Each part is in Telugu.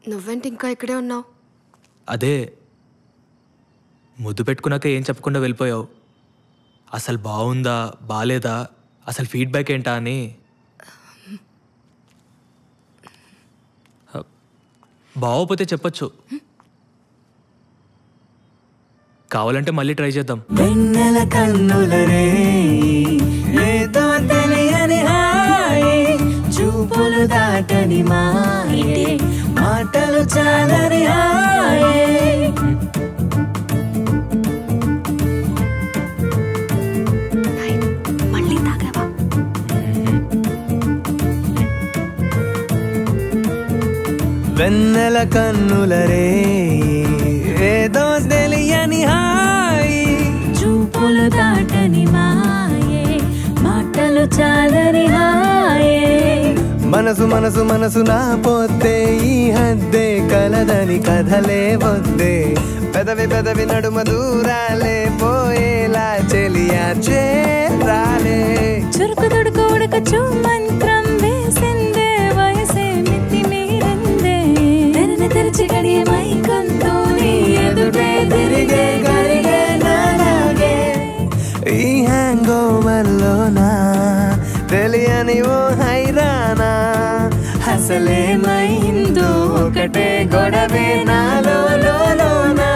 నువ్వేంటి ఇంకా ఇక్కడే ఉన్నావు అదే ముద్దు పెట్టుకున్నాక ఏం చెప్పకుండా వెళ్ళిపోయావు అసలు బాగుందా బాలేదా అసలు ఫీడ్బ్యాక్ ఏంటా అని బాగోపోతే చెప్పొచ్చు కావాలంటే మళ్ళీ ట్రై చేద్దాం వెన్నెల కన్నులరే ఏదో తెలియని హాయి చూపులు దాటని మాయే మాటలు చాలని హాయే మళ్ళీ తాగావా వెన్నెల కన్నులరే ఏదో తెలియని హాయి చూపులు దాటని మాయే మాటలు చాలని హాయే మనసు మనసు మనసు నా పోతే ఈ హద్దే కలదని కథలే వద్దే పెదవి పెదవి నడుమ దూరాలే పోయేలా చెలియా చేరాలే చురుకు తుడుకు ఉడకచు మంత్రం వేసిందే వయసే మితి మీరిందే తెరని తెరిచి గడియ మైకంతో నీ ఎదుటే తిరిగే గరిగే నాలాగే ఈ హ్యాంగ్ ఓవర్లోనా తెలియని ఓ హైరానా అసలేమైందో ఒకటే గొడవే నాలో లోనా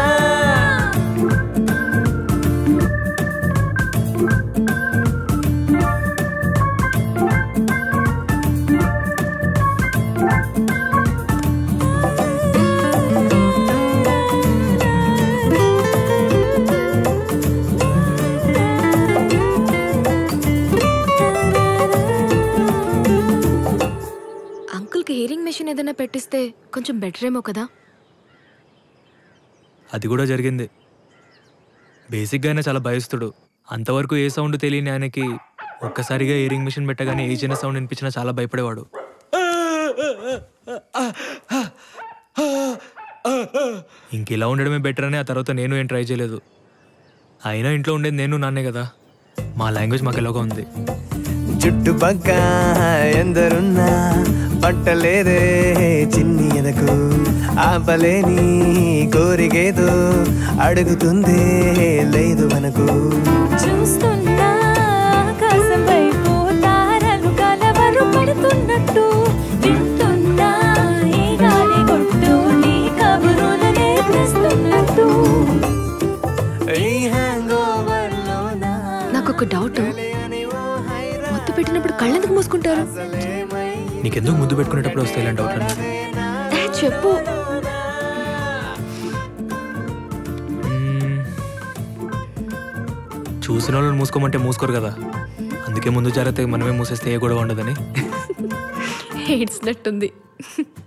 అంకుల్కి హియరింగ్ మెషిన్ ఏదైనా పెట్టిస్తే కొంచెం బెటర్ ఏమో కదా అది కూడా జరిగింది బేసిక్గా అయినా చాలా భయస్తుడు అంతవరకు ఏ సౌండ్ తెలియని ఆయనకి ఒక్కసారిగా ఇయరింగ్ మిషన్ పెట్టగానే ఏ చిన్న సౌండ్ వినిపించినా చాలా భయపడేవాడు ఇంక ఇలా ఉండడమే బెటర్ అని ఆ తర్వాత నేను ఏం ట్రై చేయలేదు అయినా ఇంట్లో ఉండేది నేను నాన్నే కదా మా లాంగ్వేజ్ మాకు ఎలాగో ఉంది చుట్టుపక్క ఎందరున్నా పట్టలేదే చిన్ని ఎదకు ఆపలేని కోరికేదో అడుగుతుందే లేదు మనకు చూస్తున్నా ఆకాశం వైపు తారలు కలవరు పడుతున్నట్టు వింటున్నా ఈ గాలి కొట్టు నీ కబురులనే తెస్తున్నట్టు ఈ హ్యాంగోవర్లోనా నాకు ఒక డౌట్ మొత్తం పెట్టినప్పుడు కళ్ళెందుకు మూసుకుంటారు నీకెందుకు ముద్దు పెట్టుకునేటప్పుడు వస్తే ఇలాంటి డౌట్లు ఏ, చెప్పు మ్మ్. చూసిన వాళ్ళని మూసుకోమంటే మూసుకోరు కదా అందుకే ముందు జాగ్రత్తగా మనమే మూసేస్తే ఏ గొడవ ఉండదని ఏడ్చినట్టుంది